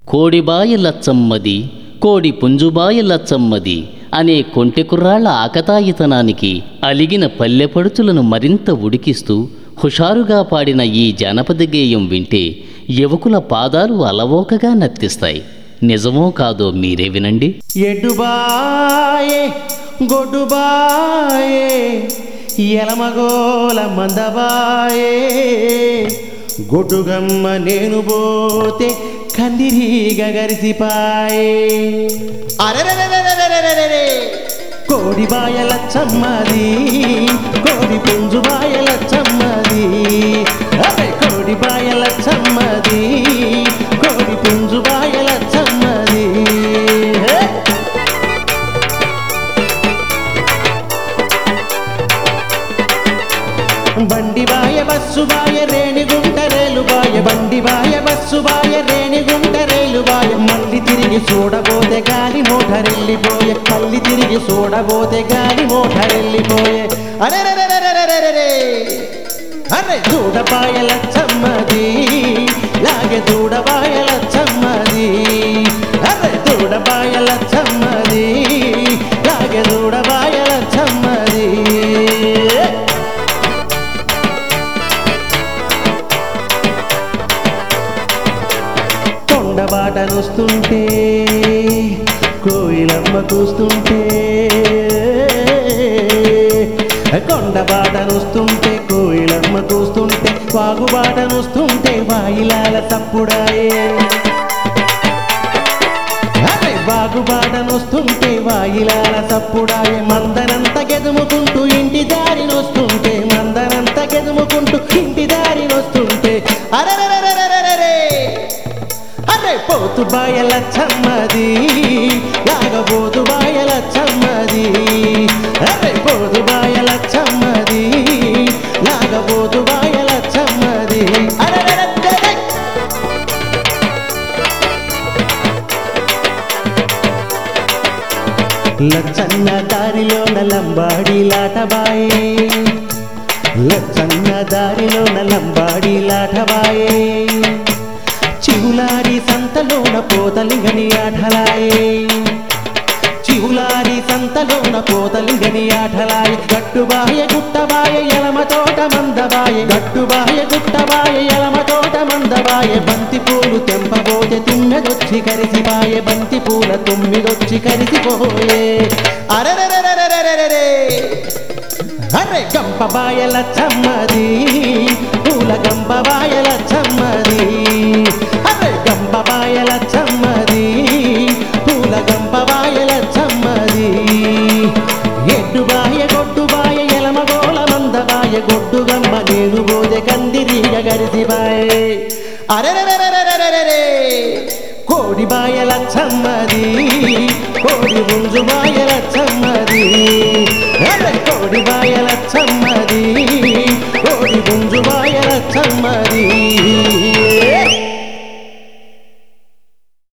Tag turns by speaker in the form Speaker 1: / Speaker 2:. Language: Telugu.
Speaker 1: కోడిబాయ లచ్చమ్మది కోడి పుంజుబాయ లచ్చమ్మది అనే కొంటె కుర్రాళ్ల ఆకతాయితనానికి అలిగిన పల్లెపడుచులను మరింత ఉడికిస్తూ హుషారుగా పాడిన ఈ జానపద గేయం వింటే యువకుల పాదాలు అలవోకగా నర్తిస్తాయి నిజమో కాదో మీరే వినండి
Speaker 2: ఎడ్డుబాయే గొడ్డుబాయే ఎలమగోల మందబాయే గొడ్డుగమ్మ నేను పోతే కందిరీగ గరిసిపాయే అరెరెరెరెరెరెరెరెరె. కోడి బాయల చమ్మది కోడి పుంజు బాయల చమ్మది అరే కోడి బాయల చమ్మది కోడి పుంజు బాయల చమ్మది హే! బండి బాయ బస్సు బాయ రేణిగుంట రేలు బాయ బండి బాయ బస్సు బాయ రేణిగుంట రేలు బాయ మళ్ళీ తిరిగి చూడబోతే గాలి మోటరెళ్ళిపోయే మళ్ళీ తిరిగి చూడబోతే గాలి మోటరెళ్ళిపోయే అరే అరే దూడబాయల చమ్మది లాగే దూడబాయల చమ్మది అరే దూడబాయల చమ్మది లాగే దూడబాయల చమ్మది కొండబాటనొస్తుంటే కోయిలమ్మ కూస్తుంటే కొండబాటనొస్తుంటే కోయిలమ్మ కూస్తుంటే వాగుబాటనొస్తుంటే వాయిలాల తప్పుడాయే అరే బాగుబాటనొస్తుంటే వాయిలాల సప్పుడాయే మందనంత గెదుముకుంటూ ఇంటి దారినొస్తుంటే మందనంత గెదుముకుంటూ ఇంటి దారినొస్తుంటే అరెరెరెరెరెరెరె అరే పోతు బాయల చమ్మది లాగబోతు బాయల చమ్మది అరే పోతు బాయల చమ్మది లాగబోతు బాయల చమ్మది అరెరెరెరెరె. లచ్చన్న దారిలోన లంబాడి లాటబాయే లచ్చన్న దారిలోన లంబాడి లాటబాయే చివులారి సంతలోన పోతలింగని ఆటలాయే చివులారి సంతలోన పోతలింగని ఆటలాయ గట్టుబాయ గుట్టబాయ ఎలమ తోట మందబాయ గట్టుబాయ గుట్టబాయ ఎలమ తోట మందబాయ బంతి పూలు తెంపబోతే తుమ్మెదొచ్చి కరిసిపాయ బంతి పూల తుమ్మిదొచ్చి కరిసిపోయే అరెరెరెరెరెరెరెరె అరే గంపబాయల చమ్మది పూల గంపబాయల చమ్మది అరే గంపబాయల చమ్మది పూల గంపబాయల చమ్మది ఎడ్డుబాయ గొడ్డుబాయ ఎలమగోళ మందబాయ గొడ్డు గమ్మ నేను బోదె కందిరీగ గరిసిబాయే అరెరెరెరెరెరెరెరె కోడి బాయల చమ్మది కోడి పుంజు బాయల చమ్మది అరే కోడి బాయల చమ్మ